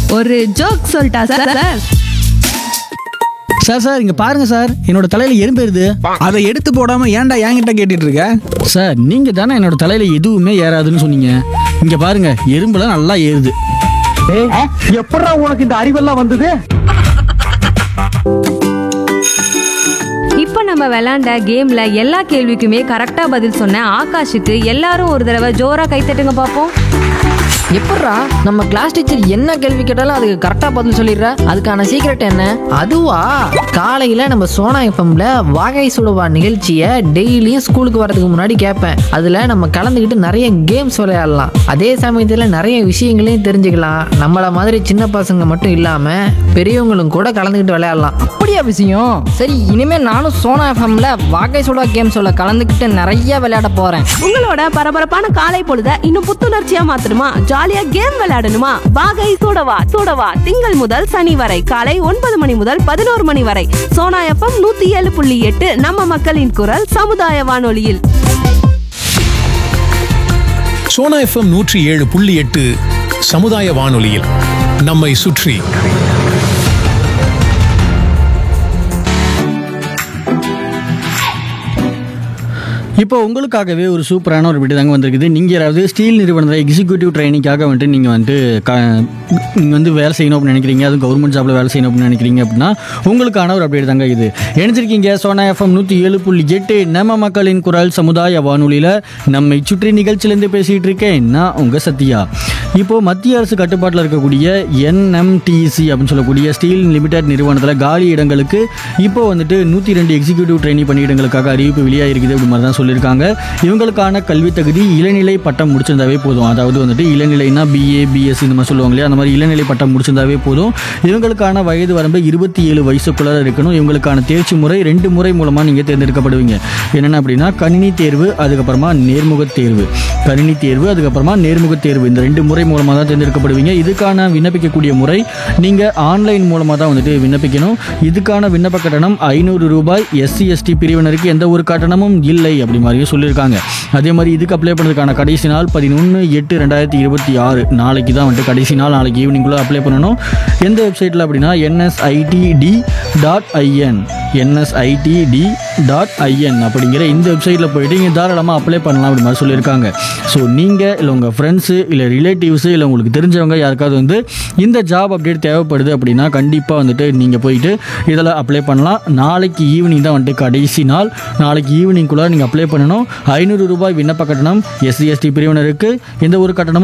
ஒரு ஜோக் சொல்லிட்டா sir sir sir sir இங்க பாருங்க சார் என்னோட தலையில எறும்பு ஏறுது அதை எடுத்து போடாம ஏன்டா என்கிட்ட கேட்டுட்டு இருக்க சார் நீங்க தானே என்னோட தலையில எதுவுமே ஏறாதுன்னு சொன்னீங்க இங்க பாருங்க எறும்புலாம் நல்லா ஏறுது எப்படா உனக்கு இந்த அறிவெல்லாம் வந்தது இப்போ நம்ம விளையாண்ட கேம்ல எல்லா கேள்விக்குமே கரெக்டா பதில் சொன்ன ஆகாஷுக்கு எல்லாரும் ஒரு தடவை ஜோரா கைத்தட்டுங்க பார்ப்போம் எப்பட்றா நம்ம கிளாஸ் டீச்சர் என்ன கேள்வி கேட்டாலும் அதுக்கு கரெக்டாக பதில் சொல்லிடுற அதுக்கான சீக்ரெட் என்ன அதுவா காலையில் நம்ம சோனா எஃப்எம்ல வாகை சுடுவா நிகழ்ச்சியை டெய்லியும் ஸ்கூலுக்கு வரதுக்கு முன்னாடி கேட்பேன் அதில் நம்ம கலந்துக்கிட்டு நிறைய கேம்ஸ் விளையாடலாம் அதே சமயத்தில் நிறைய விஷயங்களையும் தெரிஞ்சுக்கலாம் நம்மள மாதிரி சின்ன பசங்க மட்டும் இல்லாமல் பெரியவங்களும் கூட கலந்துக்கிட்டு விளையாடலாம் அப்படியா விஷயம் சரி இனிமே நானும் சோனா எஃப்எம்ல வாகை சுடா கேம் சொல்ல கலந்துக்கிட்டு நிறைய விளையாட போறேன் உங்களோட பரபரப்பான காலை பொழுத இன்னும் புத்துணர்ச்சியா மாத்தணுமா ஜாலியா கேம் விளையாடணுமா வாகை சூடவா சூடவா திங்கள் முதல் சனி வரை காலை ஒன்பது மணி முதல் பதினோரு மணி வரை சோனா எஃப்எம் நூத்தி ஏழு புள்ளி எட்டு நம்ம மக்களின் குரல் சமுதாய வானொலியில் சோனா எஃப்எம் நூற்றி ஏழு புள்ளி எட்டு சமுதாய வானொலியில் நம்மை சுற்றி இப்போ உங்களுக்காகவே ஒரு சூப்பரான ஒரு வீடியோ தாங்க வந்திருக்குது நீங்கள் யாராவது ஸ்டீல் நிறுவனத்தில் எக்ஸிக்யூட்டிவ் ட்ரைனிங்காக வந்துட்டு நீங்கள் வந்துட்டு க நீங்கள் வந்து வேலை செய்யணும் அப்படின்னு நினைக்கிறீங்க அதுவும் கவர்மெண்ட் ஜாப்பில் வேலை செய்யணும் அப்படின்னு நினைக்கிறீங்க அப்படின்னா உங்களுக்கான ஒரு அப்டேட் தாங்க இது இணைஞ்சிருக்கீங்க சோனா எஃப்எம் நூற்றி ஏழு புள்ளி எட்டு நம்ம மக்களின் குரல் சமுதாய வானொலியில் நம்மை சுற்றி நிகழ்ச்சியிலேருந்து பேசிகிட்டு இருக்கேன் நான் உங்கள் சத்யா இப்போது மத்திய அரசு கட்டுப்பாட்டில் இருக்கக்கூடிய என்எம்டிசி அப்படின்னு சொல்லக்கூடிய ஸ்டீல் லிமிடெட் நிறுவனத்தில் காலி இடங்களுக்கு இப்போ வந்துட்டு நூற்றி ரெண்டு எக்ஸிக்யூட்டிவ் ட்ரைனிங் பணியிடங்களுக்காக அறிவிப்பு வெளியாகிருக்குது அப்படி மாதிரி தான் சொல்லியிருக்காங்க இவங்களுக்கான கல்வி தகுதி இளநிலை பட்டம் முடிச்சிருந்தாவே போதும் அதாவது வந்துட்டு இளநிலைனா பிஏ பிஎஸ்சி இந்த மாதிரி சொல்லுவாங்க இல்லையா அந்த மாதிரி இளநிலை பட்டம் முடிச்சிருந்தாவே போதும் இவங்களுக்கான வயது வரம்பு இருபத்தி ஏழு வயசுக்குள்ள இருக்கணும் இவங்களுக்கான தேர்ச்சி முறை ரெண்டு முறை மூலமாக நீங்கள் தேர்ந்தெடுக்கப்படுவீங்க என்னென்ன அப்படின்னா கணினி தேர்வு அதுக்கப்புறமா நேர்முக தேர்வு கணினி தேர்வு அதுக்கப்புறமா நேர்முக தேர்வு இந்த ரெண்டு முறை மூலமாக தான் தேர்ந்தெடுக்கப்படுவீங்க இதுக்கான விண்ணப்பிக்கக்கூடிய முறை நீங்கள் ஆன்லைன் மூலமாக தான் வந்துட்டு விண்ணப்பிக்கணும் இதுக்கான விண்ணப்ப கட்டணம் ஐநூறு ரூபாய் எஸ்சி எஸ்டி பிரிவினருக்கு எந்த ஒரு கட்டணமும் இல்லை அப்படி மாதிரியும் சொல்லியிருக்காங்க அதே மாதிரி இதுக்கு அப்ளை பண்ணுறதுக்கான கடைசி நாள் பதினொன்று எட்டு ரெண்டாயிரத்தி இருபத்தி ஆறு நாளைக்கு தான் வந்துட்டு கடைசி நாள் நாளைக்கு ஈவினிங்குள்ளே அப்ளை பண்ணணும் எந்த வெப்சைட்டில் அப்படின்னா NSITT dot IN NSITT dot IN அப்படிங்கிற இந்த வெப்சைட்டில் போயிட்டு நீங்கள் தாராளமாக அப்ளை பண்ணலாம் அப்படி மாதிரி சொல்லியிருக்காங்க ஸோ நீங்கள் இல்லை உங்கள் ஃப்ரெண்ட்ஸு இல்லை ரிலேட்டிவ்ஸு இல்லை உங்களுக்கு தெரிஞ்சவங்க யாருக்காவது வந்து இந்த ஜாப் அப்டேட் தேவைப்படுது அப்படின்னா கண்டிப்பாக வந்துட்டு நீங்கள் போயிட்டு இதில் அப்ளை பண்ணலாம் நாளைக்கு ஈவினிங் தான் வந்துட்டு கடைசி நாள் நாளைக்கு ஈவினிங்குள்ளே நீங்கள் அப்ளை பண்ணணும் ஐநூறு ரூபாய் விண்ணப்ப கட்டணம் எஸ்சி எஸ்டி பிரிவினருக்கு எந்த ஒரு கட்டணமும்